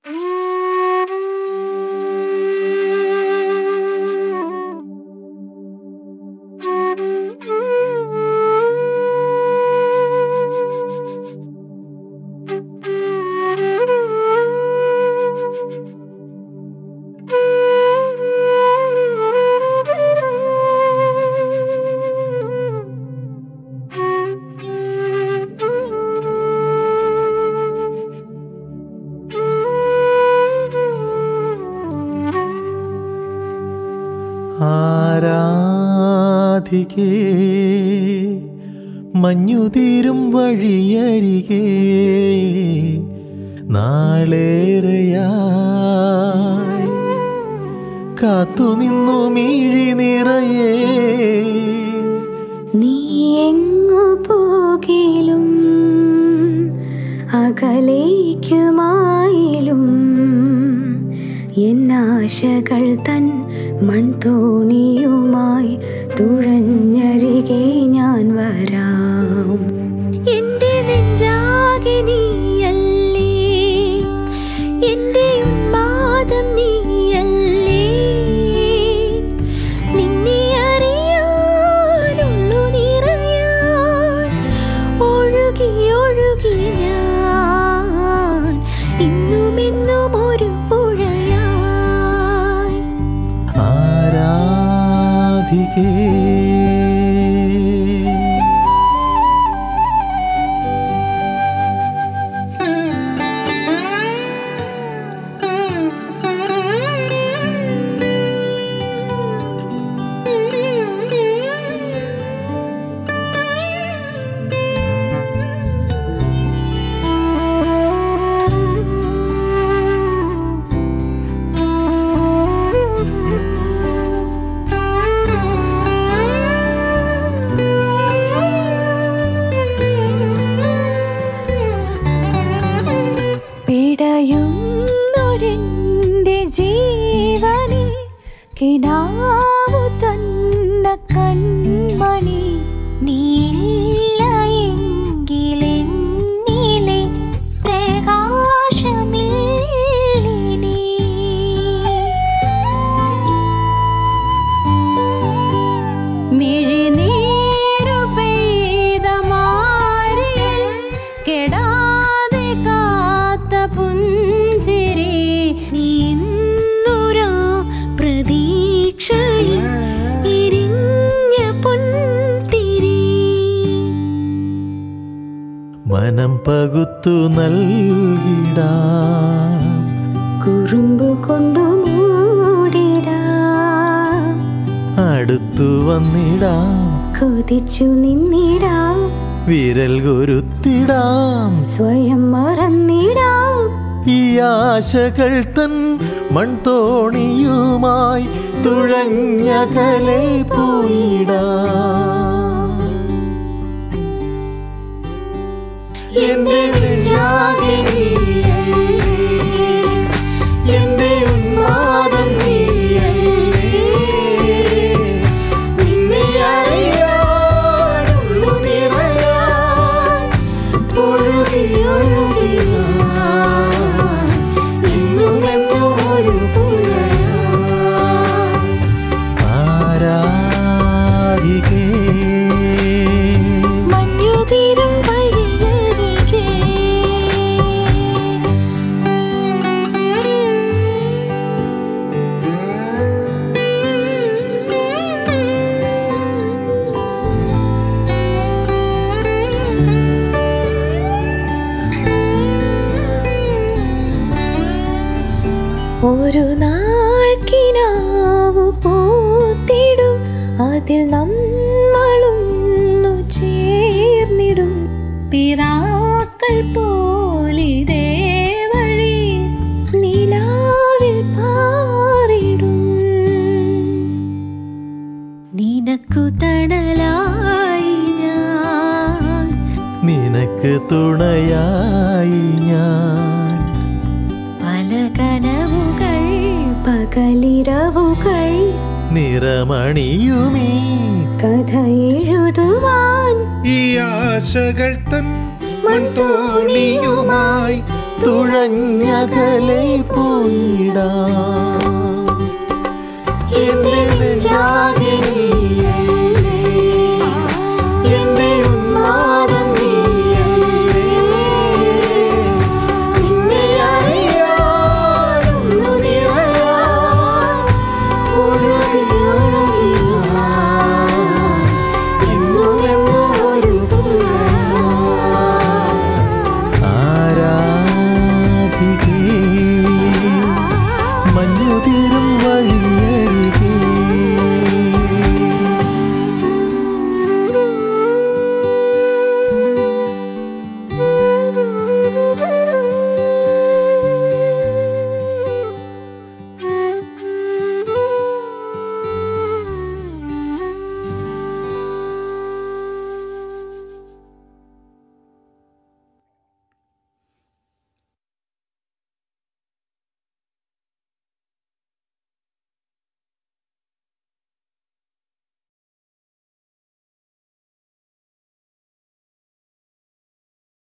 ആരാധികേ മഞ്ഞുതീരും വഴിയരികെ നാളേറെയായി കാത്തുനിന്നു മിഴി നിറയേ നീ എങ്ങു പോകിലും അകലേക്കുമായിലും എന്നാശകൾ തൻ മൺതോണിയുമായി തുഴഞ്ഞരികെ ഞാൻ വരാം എന്റെ നെഞ്ചാകെ നീയല്ലേ എന്റെ ഉന്മാദം നീയല്ലേ നിന്നെ അറിയാനുള്ളു നിറയാൻ ഒഴുകി ഒഴുകി ഞാൻ ഇന്നുമെന്നും ഒരു പുഴയായി ആരാധികേ പിടയുന്നൊരെൻ്റെ ജീവനിൽ കിടാവു തന്ന കൺമണി നീല്ല എങ്കിലെന്നിലെ പ്രകാശമില്ലിനി മിഴിനീരു പെയ്ത മാറിൽ കെടാതെ കാത്ത പുഞ്ചിരി നീന്നുരാ പ്രതീക്ഷയിൽ ഇരിഞ്ഞ പൊൻതിരി മനം പകുത്തു നൽകിടാം കുറുമ്പ് കൊണ്ടു മൂടിടാം അടുത്തു വന്നിടാം കൊതിച്ചു നിന്നിടാം വിരൽ കൊരുത്തിടാം സ്വയം മറന്നിടാം ഈ ആശകൾ തൻ മൺതോണിയുമായി തുഴഞ്ഞകലെ പോയിടാം എന്റെ നെഞ്ചാകെ നീയല്ലേ, എന്റെ ഉന്മാദം നീയല്ലേ. നിന്നെ അറിയാനുള്ളു നിറയാൻ ഒഴുകി ഒഴുകി ഞാൻ ഇന്നുമെന്നും ഒരു പുഴയായി. ആരാധികേ മഞ്ഞുതീരും വഴിയരികെ ഒരു നാൾ കിനാവ് പൂത്തിടും അതിൽ നമ്മളൊന്നു ചേർന്നിടും പിറാക്കൾ പോലിതേ വഴി നിലാവിൽ പാറിടും നിനക്കു തണലായി ഞാൻ നിനക്ക് തുണയായി ഞാൻ പല കനവുകൾ പകലിരവുകൾ നിറമണിയുമീ കഥ എഴുതുവാൻ ഈ ആശകൾ തൻ മൺതോണിയുമായി തുഴഞ്ഞകലെ പോയിടാം എന്റെ നെഞ്ചാകെ നീയേ